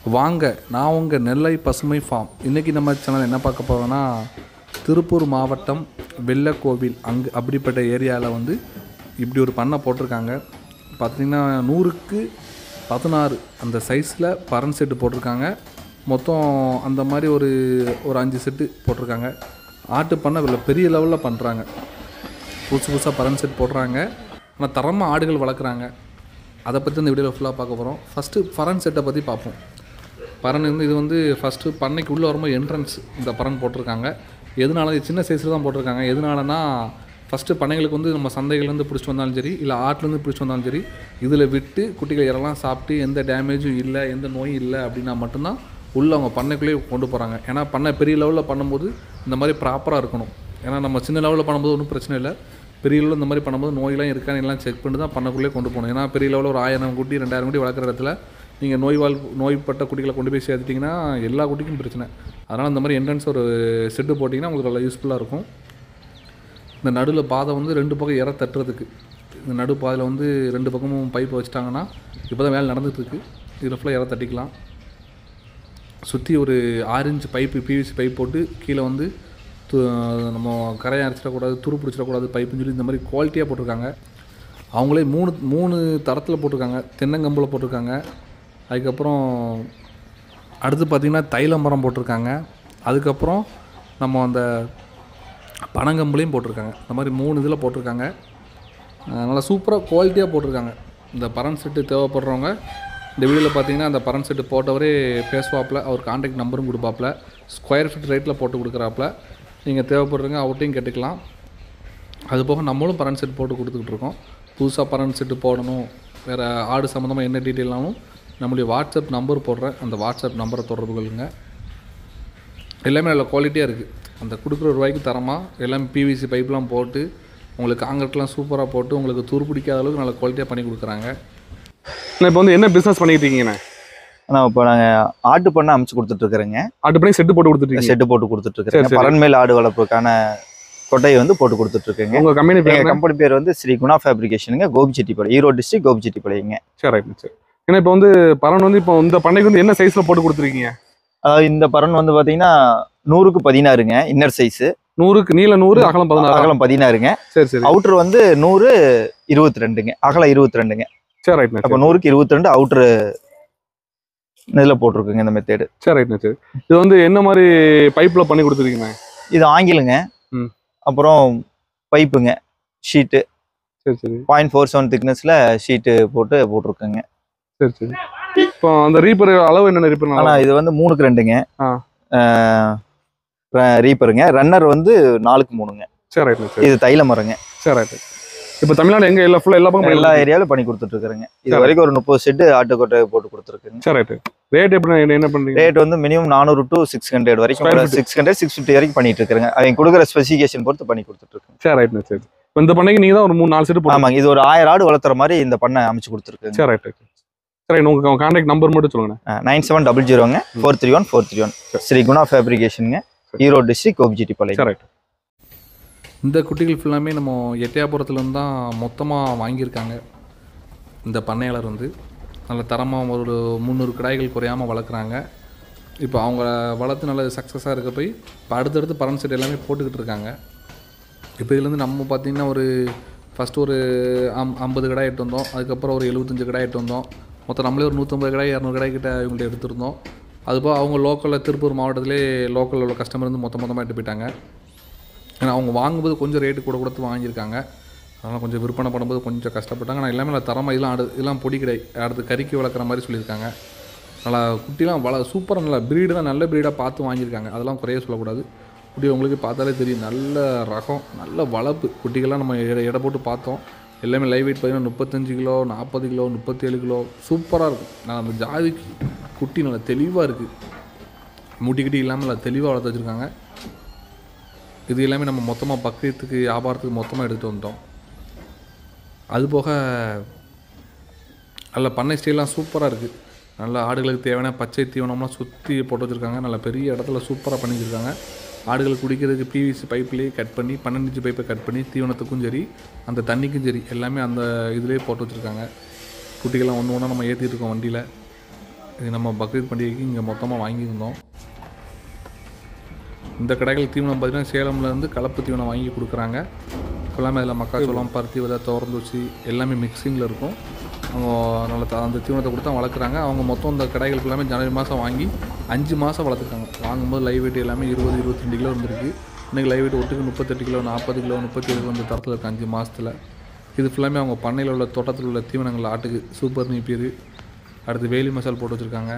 வாங்க நான் உங்கள் நெல்லை பசுமை ஃபார்ம் இன்றைக்கி நம்ம சேனல் என்ன பார்க்க போகிறோன்னா திருப்பூர் மாவட்டம் வெள்ளக்கோவில் அங்கு அப்படிப்பட்ட ஏரியாவில் வந்து இப்படி ஒரு பண்ணை போட்டிருக்காங்க பார்த்தீங்கன்னா நூறுக்கு பதினாறு அந்த சைஸில் பரன் செட்டு போட்டிருக்காங்க மொத்தம் அந்த மாதிரி ஒரு ஒரு அஞ்சு செட்டு போட்டிருக்காங்க ஆட்டு பண்ணை இவ்வளோ பெரிய லெவலில் பண்ணுறாங்க புதுசு புதுசாக பரன் செட் போடுறாங்க ஆனால் தரமாக ஆடுகள் வளர்க்குறாங்க அதை பற்றி இந்த வீடியோவில் ஃபுல்லாக பார்க்க போகிறோம் ஃபஸ்ட்டு பரன் செட்டை பற்றி பார்ப்போம் பரன் வந்து இது வந்து ஃபஸ்ட்டு பண்ணைக்கு உள்ளே வரும்போது என்ட்ரன்ஸ் இந்த பரன் போட்டிருக்காங்க எதனால இது சின்ன சைஸில் தான் போட்டிருக்காங்க எதனாலனா ஃபஸ்ட்டு பண்ணைகளுக்கு வந்து நம்ம சந்தைகள்லேருந்து பிடிச்சிட்டு வந்தாலும் சரி இல்லை ஆட்டிலேருந்து பிடிச்சிட்டு வந்தாலும் சரி இதில் விட்டு குட்டிகள் இறலாம் சாப்பிட்டு எந்த டேமேஜும் இல்லை எந்த நோயும் இல்லை அப்படின்னா மட்டும்தான் உள்ளே அவங்க பண்ணைக்குள்ளேயே கொண்டு போகிறாங்க ஏன்னா பண்ணை பெரிய லெவலில் பண்ணும்போது இந்த மாதிரி ப்ராப்பராக இருக்கணும் ஏன்னா நம்ம சின்ன லெவலில் பண்ணும்போது ஒன்றும் பிரச்சனை இல்லை பெரிய லெவலில் இந்த மாதிரி பண்ணும்போது நோயெல்லாம் இருக்கான்னு எல்லாம் செக் பண்ணி தான் பண்ணக்குள்ளே கொண்டு போகணும் ஏன்னா பெரிய லெவலில் ஒரு ஆயிரம் குட்டி ரெண்டாயிரம் குட்டி வளர்க்குற இடத்துல நீங்கள் நோய்வால் நோய்பட்ட குட்டிகளை கொண்டு போய் சேர்த்துட்டிங்கன்னா எல்லா குட்டிக்கும் பிரச்சனை அதனால் இந்த மாதிரி என்ட்ரன்ஸ் ஒரு செட்டு போட்டிங்கன்னா உங்களுக்கு நல்லா யூஸ்ஃபுல்லாக இருக்கும் இந்த நடுவில் பாதை வந்து ரெண்டு பக்கம் இற தட்டுறதுக்கு இந்த நடு பாதையில் வந்து ரெண்டு பக்கமும் பைப் வச்சுட்டாங்கன்னா இப்போ தான் வேலை நடந்துகிட்ருக்கு இதில் ஃபுல்லாக இற தட்டிக்கலாம் சுற்றி ஒரு ஆறு இன்ச் பைப்பு பிவிசி பைப் போட்டு கீழே வந்து து நம்ம கரையை அரைச்சிடக்கூடாது துரு பிடிச்சிடக்கூடாது பைப்புன்னு சொல்லி இந்த மாதிரி குவாலிட்டியாக போட்டிருக்காங்க அவங்களே மூணு மூணு தரத்தில் போட்டிருக்காங்க தென்னங்கம்பில் போட்டிருக்காங்க அதுக்கப்புறம் அடுத்து பார்த்திங்கன்னா தைல மரம் போட்டிருக்காங்க அதுக்கப்புறம் நம்ம அந்த பனங்கம்புலையும் போட்டிருக்காங்க இந்த மாதிரி மூணு இதில் போட்டிருக்காங்க அஹ் நல்லா சூப்பராக குவாலிட்டியாக போட்டிருக்காங்க இந்த பரன் செட்டு தேவைப்படுறவங்க இந்த வீடியோவில் பார்த்தீங்கன்னா அந்த பரன் செட்டு போட்டவரே பேசுவாப்பில் அவர் கான்டாக்ட் நம்பரும் கொடுப்பாப்புல ஸ்கொயர் ஃபீட் ரேட்டில் போட்டு கொடுக்குறாப்புல நீங்கள் தேவைப்படுறவங்க அவர்கிட்டையும் கேட்டுக்கலாம் அது போக நம்மளும் பரன் செட் போட்டு கொடுத்துக்கிட்டு இருக்கோம் புதுசாக பரன் செட்டு போடணும் வேறு ஆடு சம்மந்தமாக என்ன டீட்டெயில்னாலும் நம்மளுடைய வாட்ஸ்அப் நம்பர் போடுறேன் அந்த வாட்ஸ்அப் நம்பரை தொடர்பு கொள்ளுங்கள் எல்லாமே நல்ல குவாலிட்டியாக இருக்குது அந்த கொடுக்குற ரூபாய்க்கு தரமாக எல்லாமே பிவிசி பைப்லாம் போட்டு உங்களுக்கு காங்கிரட்லாம் சூப்பராக போட்டு உங்களுக்கு துரு பிடிக்காத அளவுக்கு நல்ல குவாலிட்டியாக பண்ணி கொடுக்குறாங்க நான் இப்போ வந்து என்ன பிசினஸ் பண்ணிட்டு இருக்கீங்கண்ணே ஆனால் இப்போ நாங்கள் ஆட்டு பண்ண அமைச்சு கொடுத்துட்டு இருக்கிறேங்க ஆட்டு பண்ணி செட்டு போட்டு கொடுத்துட்டு ஷெட்டு போட்டு கொடுத்துட்டு சரி, இருக்கிறேங்க சரி. பரண்மேல் ஆடு வளர்ப்புக்கான கொட்டையை வந்து போட்டு கொடுத்துட்டு இருக்கேங்க உங்க கம்பெனி எங்க பேர் கம்பெனி பேர் வந்து ஸ்ரீ குணா ஃபேப்ரிகேஷனுங்க கோபிச்செட்டிப்பாளையம் ஈரோடு டிஸ்ட்ரிக்ட் கோபிச்செட்டிப்பாளையங்க சரி ரைட் சரி ஏன்னா இப்போ வந்து பரன் வந்து இப்போ இந்த பண்ணைக்கு வந்து என்ன சைஸ்ல போட்டு கொடுத்துருக்கீங்க அதாவது இந்த பரன் வந்து பாத்தீங்கன்னா நூறுக்கு பதினாறுங்க இன்னர் சைஸ் நூறுக்கு நீல நூறு அகலம் பதினாறு அகலம் பதினாறுங்க சரி சரி அவுட்டர் வந்து நூறு இருபத்தி ரெண்டுங்க அகலம் இருபத்தி ரெண்டுங்க சரி ரைட் அப்போ நூறுக்கு இருபத்தி ரெண்டு அவுட்டர் இதில் போட்டிருக்குங்க இந்த மெத்தேடு சரி ரைட் சரி இது வந்து என்ன மாதிரி பைப்ல பண்ணி கொடுத்துருக்கீங்க இது ஆங்கிலுங்க ம். அப்புறம் பைப்புங்க ஷீட்டு சரி சரி பாயிண்ட் ஃபோர் செவன் திக்னஸ்ல ஷீட்டு போட்டு போட்டிருக்குங்க சரி சரி இப்போ அந்த ரீப்பர் அளவு என்னென்ன ரீப்பர் ஆனா இது வந்து மூணுக்கு ரெண்டுங்க ஆ. ரீப்பருங்க ரன்னர் வந்து நாலுக்கு மூணுங்க சரி ரைட் சரி இது தைல மரங்க சரி ரைட் இப்போ தமிழ்நாடு எங்க எல்லா ஃபுல்லா எல்லா பக்கம் எல்லா ஏரியாவிலும் பண்ணி கொடுத்துட்டு இருக்கிறேங்க இது சரி. வரைக்கும் ஒரு முப்பது செட்டு ஆட்டுக்கொட்டை போட்டு கொடுத்துருக்குங்க சரி ரைட் ரேட் எப்படி என்ன- என்ன பண்றீங்க ரேட் வந்து மினிமம் நானூறு டு சிக்ஸ் ஹண்ட்ரட் Square வரைக்கும் feet. Six hundred six fifty வரைக்கும் பண்ணிட்டு இருக்கிறேங்க அவங்க கொடுக்குற ஸ்பெசிஃபிகேஷன் பொறுத்து பண்ணி கொடுத்துட்டு இருக்கேன் சரி ரைட் சரி இப்போ இந்த பண்ணைக்கு நீங்க தான் ஒரு மூணு நாலு செட்டு போட்டு ஆமாங்க இது ஒரு ஆயிரம் ஆடு வளர்த்துற மாதிரி இந்த பண்ணை அமைச்சு கொடுத்துருக்குங்க சரி ரைட் சரி உங்க கான்டாக்ட் நம்பர் மட்டும் சொல்லுங்க நைன் செவன் டபுள் ஜீரோங்க four three one four three one Sri Guna ஃபேப்ரிகேஷனுங்க ஈரோடு டிஸ்ட்ரிக்ட் கோபிச்செட்டிப்பாளையம் சரி ரைட் இந்த குட்டிகள் ஃபுல்லாமே நம்ம எட்டயாபுரத்துலேருந்து தான் மொத்தமாக வாங்கியிருக்காங்க இந்த பண்ணையாளர் வந்து நல்ல தரமாக ஒரு முந்நூறு கிடாய்கள் குறையாமல் வளர்க்குறாங்க இப்போ அவங்க வளர்த்து நல்ல சக்ஸஸாக இருக்க போய் இப்போ அடுத்தடுத்து பரன் செட் எல்லாமே போட்டுக்கிட்டு இருக்காங்க இப்போ இதுலேருந்து நம்ம பார்த்திங்கன்னா ஒரு ஃபஸ்ட்டு ஒரு அம் ஐம்பது கிடாய் எட்டு வந்தோம் அதுக்கப்புறம் ஒரு எழுபத்தஞ்சு கிடாய் எட்டு வந்தோம் மொத்தம் நம்மளே ஒரு நூற்றம்பது கிடாய் இரநூறு கிடாய் கிட்ட இவங்கள்ட்ட எடுத்திருந்தோம் அதுபோக அவங்க லோக்கலில் திருப்பூர் மாவட்டத்திலே லோக்கலில் உள்ள கஸ்டமர் வந்து மொத்த மொத்தமாக எடுத்து போயிட்டாங்க ஏன்னா அவங்க வாங்கும்போது கொஞ்சம் ரேட்டு கூட கொடுத்து வாங்கியிருக்காங்க அதனால் கொஞ்சம் விற்பனை பண்ணும்போது கொஞ்சம் கஷ்டப்பட்டாங்க ஆனால் எல்லாமே நல்லா தரமாக இதெல்லாம் அடு இதெல்லாம் பொடி கிடை அடுத்து கறிக்கு வளர்க்குற மாதிரி சொல்லியிருக்காங்க நல்லா குட்டிலாம் வள சூப்பராக நல்லா ப்ரீடு தான் நல்ல ப்ரீடாக பார்த்து வாங்கியிருக்காங்க அதெல்லாம் குறைய சொல்லக்கூடாது குட்டி உங்களுக்கு பார்த்தாலே தெரியும் நல்ல ரகம் நல்ல வளர்ப்பு குட்டிகள்லாம் நம்ம எடை எடை போட்டு பார்த்தோம் எல்லாமே லைவ் வெயிட் பார்த்தீங்கன்னா முப்பத்தஞ்சு கிலோ நாற்பது கிலோ முப்பத்தேழு கிலோ சூப்பராக இருக்கும் நான் அந்த ஜாதிக்கு குட்டி நல்லா தெளிவாக இருக்குது முட்டி கிட்டி இல்லாமல் நல்லா தெளிவாக வளர்த்து வச்சுருக்காங்க இது எல்லாமே நம்ம மொத்தமாக பக்ரீத்துக்கு வியாபாரத்துக்கு மொத்தமாக எடுத்துகிட்டு வந்தோம் அது போக நல்ல பண்ணை ஸ்டைலாம் சூப்பராக இருக்குது நல்ல ஆடுகளுக்கு தேவையான பச்சை தீவனம்லாம் சுற்றி போட்டு வச்சுருக்காங்க நல்ல பெரிய இடத்துல சூப்பராக பண்ணி வச்சுருக்காங்க ஆடுகள் குடிக்கிறதுக்கு பிவிசி பைப்லேயே கட் பண்ணி பன்னெண்டு இன்ச்சு பைப்பை கட் பண்ணி தீவனத்துக்கும் சரி அந்த தண்ணிக்கும் சரி எல்லாமே அந்த இதுலேயே போட்டு வச்சுருக்காங்க குட்டிகள்லாம் ஒன்று ஒன்றா நம்ம ஏற்றிட்டு இருக்கோம் வண்டியில் இது நம்ம பக்ரீத் பண்டிகைக்கு இங்கே மொத்தமாக வாங்கியிருந்தோம் இந்த கடைகள் தீவனம் பார்த்தீங்கன்னா சேலம்லேருந்து கலப்பு தீவனம் வாங்கி கொடுக்குறாங்க எல்லாமே அதில் மக்காச்சோளம் பருத்தி விதை திறந்து வச்சு எல்லாமே மிக்சிங்கில் இருக்கும் அவங்க நல்ல த- அந்த தீவனத்தை கொடுத்தா வளர்க்குறாங்க அவங்க மொத்தம் இந்த கடைகளுக்கு எல்லாமே ஜனவரி மாதம் வாங்கி அஞ்சு மாதம் வளர்த்துருக்காங்க வாங்கும்போது லைவ் வெயிட் எல்லாமே இருபது இருபத்தி ரெண்டு கிலோ இருந்திருக்கு இன்றைக்கி லைவ் வெயிட் ஒட்டுக்கு முப்பத்தெட்டு கிலோ நாற்பது கிலோ முப்பத்தி ஏழு அந்த தரத்தில் இருக்குது அஞ்சு மாதத்தில் இது ஃபுல்லாமே அவங்க பண்ணையில் உள்ள தோட்டத்தில் உள்ள தீவனங்கள் ஆட்டுக்கு சூப்பர் நீப்பீர் அடுத்து வேலி மசால் போட்டு வச்சுருக்காங்க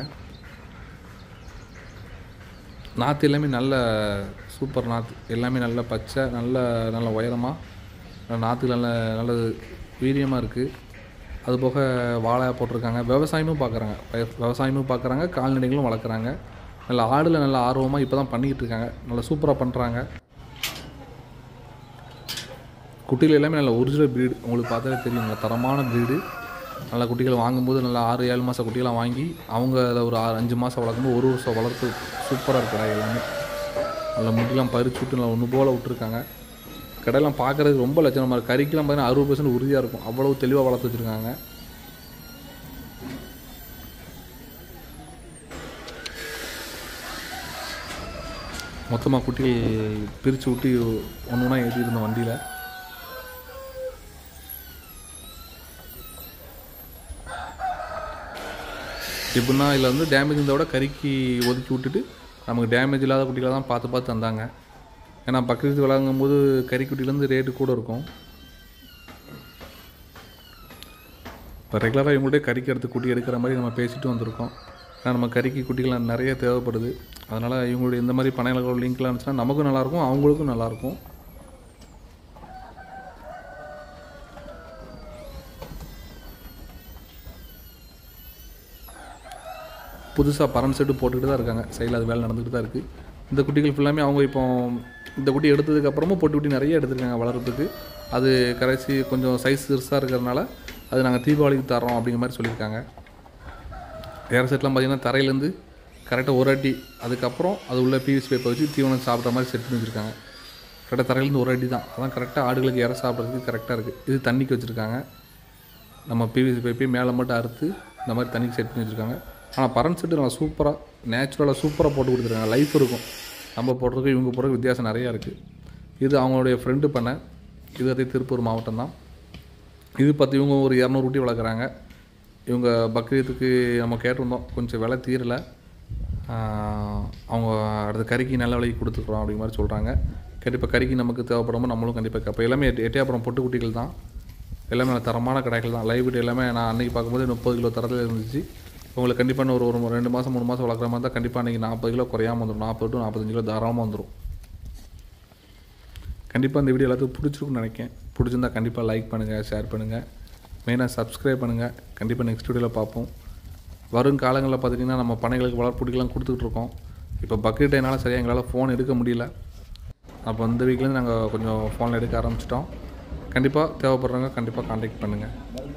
நாற்று எல்லாமே நல்ல சூப்பர் நாற்று எல்லாமே நல்ல பச்சை நல்ல நல்ல உயரமாக நாற்று நல்ல நல்ல வீரியமாக இருக்குது அது போக வாழை போட்டிருக்காங்க விவசாயமும் பார்க்குறாங்க விவசாயமும் பார்க்குறாங்க கால்நடைகளும் வளர்க்குறாங்க நல்ல ஆடில் நல்ல ஆர்வமாக இப்போ தான் பண்ணிக்கிட்டு இருக்காங்க நல்லா சூப்பராக பண்ணுறாங்க குட்டிகள் எல்லாமே நல்ல ஒரிஜினல் ப்ரீடு உங்களுக்கு பார்த்தாலே தெரியும் நல்ல தரமான ப்ரீடு நல்ல குட்டிகள் வாங்கும்போது நல்லா ஆறு ஏழு மாத குட்டிகளாக வாங்கி அவங்க அதை ஒரு ஆறு அஞ்சு மாதம் வளர்க்கும்போது ஒரு வருஷம் வளர்த்து சூப்பராக இருக்கு கடை எல்லாமே நல்ல முடியெல்லாம் பறிச்சு விட்டு நல்லா ஒன்று போல் விட்டுருக்காங்க கடையெல்லாம் பார்க்குறதுக்கு ரொம்ப லட்சணமாக இருக்குது கறிக்கெல்லாம் பார்த்தீங்கன்னா அறுபது பர்சன்ட் உறுதியாக இருக்கும் அவ்வளவு தெளிவாக வளர்த்து வச்சுருக்காங்க மொத்தமாக குட்டிகள் பிரித்து விட்டு ஒன்று ஒன்றா ஏற்றி இருந்தோம் வண்டியில் எப்படின்னா இதில் வந்து டேமேஜ் இருந்ததை விட கறிக்கு ஒதுக்கி விட்டுட்டு நமக்கு டேமேஜ் இல்லாத குட்டிகளை தான் பார்த்து பார்த்து தந்தாங்க ஏன்னா பக்கத்து விளாங்கும் போது கறி குட்டிலேருந்து ரேட்டு கூட இருக்கும் இப்போ ரெகுலராக இவங்கள்ட்ட கறிக்கு எடுத்து குட்டி எடுக்கிற மாதிரி நம்ம பேசிட்டு வந்திருக்கோம் ஏன்னா நம்ம கறிக்கு குட்டிகள் நிறைய தேவைப்படுது அதனால் இவங்களுடைய இந்த மாதிரி பணையலோட லிங்க்லாம் இருந்துச்சுன்னா நமக்கும் நல்லாயிருக்கும் அவங்களுக்கும் நல்லாயிருக்கும் புதுசாக பரன் செட்டு போட்டுக்கிட்டு தான் இருக்காங்க சைடில் அது வேலை நடந்துக்கிட்டு தான் இருக்குது இந்த குட்டிகள் ஃபுல்லாமே அவங்க இப்போ இந்த குட்டி எடுத்ததுக்கு அப்புறமும் பொட்டு குட்டி நிறைய எடுத்திருக்காங்க வளர்கிறதுக்கு அது கரைச்சி கொஞ்சம் சைஸ் சிறுசாக இருக்கிறதுனால அது நாங்கள் தீபாவளிக்கு தரோம் அப்படிங்கிற மாதிரி சொல்லியிருக்காங்க ஏற செட்லாம் பார்த்தீங்கன்னா தரையிலேருந்து கரெக்டாக ஒரு அடி அதுக்கப்புறம் அது உள்ள பிவிசி பேப்பை வச்சு தீவனம் சாப்பிட்ற மாதிரி செட் பண்ணி வச்சுருக்காங்க கரெக்டாக தரையிலேருந்து ஒரு அடி தான் அதான் கரெக்டாக ஆடுகளுக்கு இற சாப்பிட்றதுக்கு கரெக்டாக இருக்குது இது தண்ணிக்கு வச்சுருக்காங்க நம்ம பிவிசி பைப்பையும் மேலே மட்டும் அறுத்து இந்த மாதிரி தண்ணிக்கு செட் பண்ணி வச்சுருக்காங்க ஆனால் பரன் செட்டு நல்லா சூப்பராக நேச்சுரலாக சூப்பராக போட்டு கொடுத்துருக்காங்க லைஃப் இருக்கும் நம்ம போடுறதுக்கு இவங்க போடுறதுக்கு வித்தியாசம் நிறையா இருக்குது இது அவங்களுடைய ஃப்ரெண்டு பண்ண இது அதே திருப்பூர் மாவட்டம் தான் இது பற்றி இவங்க ஒரு இரநூறு குட்டி வளர்க்குறாங்க இவங்க பக்ரீத்துக்கு நம்ம கேட்டிருந்தோம் கொஞ்சம் விலை தீரலை ஆஹ் அவங்க அடுத்த கறிக்கு நல்ல விலைக்கு கொடுத்துக்குறோம் அப்படிங்கிற மாதிரி சொல்கிறாங்க கண்டிப்பாக கறிக்கு நமக்கு தேவைப்படுமோ நம்மளும் கண்டிப்பாக கேட்போம் எல்லாமே எட்டு எட்டையாப்புறம் பொட்டு குட்டிகள் தான் எல்லாமே நல்ல தரமான கடைகள் தான் லைவ் வீட்டு எல்லாமே நான் அன்றைக்கி பார்க்கும்போது முப்பது கிலோ தரத்தில் இருந்துச்சு உங்களுக்கு கண்டிப்பாக இன்னும் ஒரு ஒரு ரெண்டு மாதம் மூணு மாதம் வளர்க்குற மாதிரி தான் கண்டிப்பாக அன்றைக்கி நாற்பது கிலோ குறையாமல் வந்துடும் நாற்பது டு நாற்பத்தஞ்சு கிலோ தாராளமாக வந்துடும் கண்டிப்பாக இந்த வீடியோ எல்லாத்துக்கும் பிடிச்சிருக்குன்னு நினைக்கிறேன் பிடிச்சிருந்தா கண்டிப்பாக லைக் பண்ணுங்கள் ஷேர் பண்ணுங்கள் மெயினாக சப்ஸ்கிரைப் பண்ணுங்கள் கண்டிப்பாக நெக்ஸ்ட் வீடியோவில் பார்ப்போம் வரும் காலங்களில் பார்த்திங்கன்னா நம்ம பனைகளுக்கு வளர்ப்புடிக்கெல்லாம் கொடுத்துக்கிட்டு இருக்கோம் இப்போ பக்ரீட் டைனால சரியாக எங்களால் ஃபோன் எடுக்க முடியல அப்போ இந்த வீக்லேருந்து நாங்கள் கொஞ்சம் ஃபோனில் எடுக்க ஆரம்பிச்சிட்டோம் கண்டிப்பாக தேவைப்படுறவங்க கண்டிப்பாக காண்டாக்ட் பண்ணுங்கள்